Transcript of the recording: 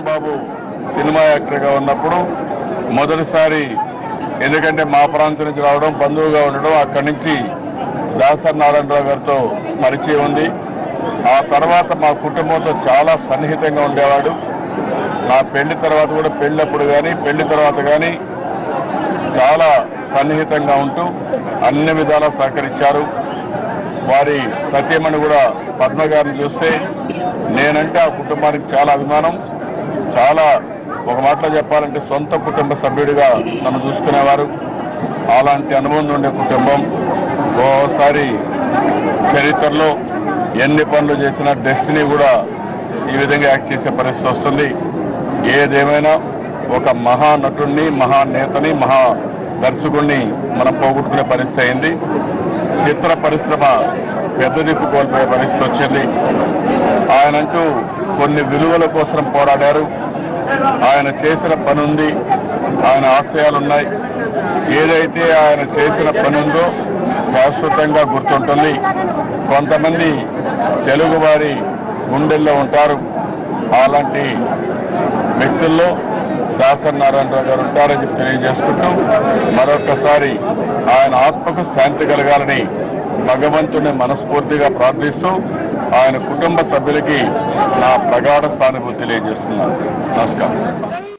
బాబు cinema యాక్టర్గా ఉన్నప్పుడు మొదటిసారి ఎందుకంటే మా ప్రాంతం నుంచి రావడం బంధువుగా ఉండడం అక్కడి నుంచి దాసరి నారాయణరావు గారితో పరిచయం ఉంది ఆ తర్వాత మా కుటుంబంతో చాలా సన్నిహితంగా ఉండేవాడు నా పెళ్లి తర్వాత కూడా పెళ్ళప్పుడు కానీ పెళ్లి తర్వాత కానీ చాలా సన్నిహితంగా ఉంటూ అన్ని విధాలా సహకరించారు వారి సత్యమణి కూడా పద్మ గారిని చూస్తే నేనంటే ఆ కుటుంబానికి చాలా అభిమానం చాలా ఒక మాటలో చెప్పాలంటే సొంత కుటుంబ సభ్యుడిగా నన్ను చూసుకునేవారు అలాంటి అనుభవం ఉండే కుటుంబం ఓసారి చరిత్రలో ఎన్ని పనులు చేసినా డెస్టినీ కూడా ఈ విధంగా యాక్ట్ చేసే పరిస్థితి వస్తుంది ఏదేమైనా ఒక మహానటుడిని మహానేతని మహా దర్శకుడిని మనం పోగొట్టుకునే పరిస్థితి అయింది చిత్ర పరిశ్రమ పెద్ద దిక్కు కోల్పోయే పరిస్థితి వచ్చింది ఆయనంటూ కొన్ని విలువల కోసం పోరాడారు ఆయన చేసిన పని ఉంది ఆయన ఆశయాలు ఉన్నాయి ఏదైతే ఆయన చేసిన పని ఉందో శాశ్వతంగా గుర్తుంటుంది కొంతమంది తెలుగువారి గుండెల్లో ఉంటారు అలాంటి వ్యక్తుల్లో దాసరి నారాయణరావు గారు ఉంటారని చెప్పి తెలియజేసుకుంటూ మరొకసారి ఆయన ఆత్మకు శాంతి కలగాలని భగవంతుని మనస్ఫూర్తిగా ప్రార్థిస్తూ ఆయన కుటుంబ సభ్యులకి నా ప్రగాఢ సానుభూతి తెలియజేస్తున్నాను నమస్కారం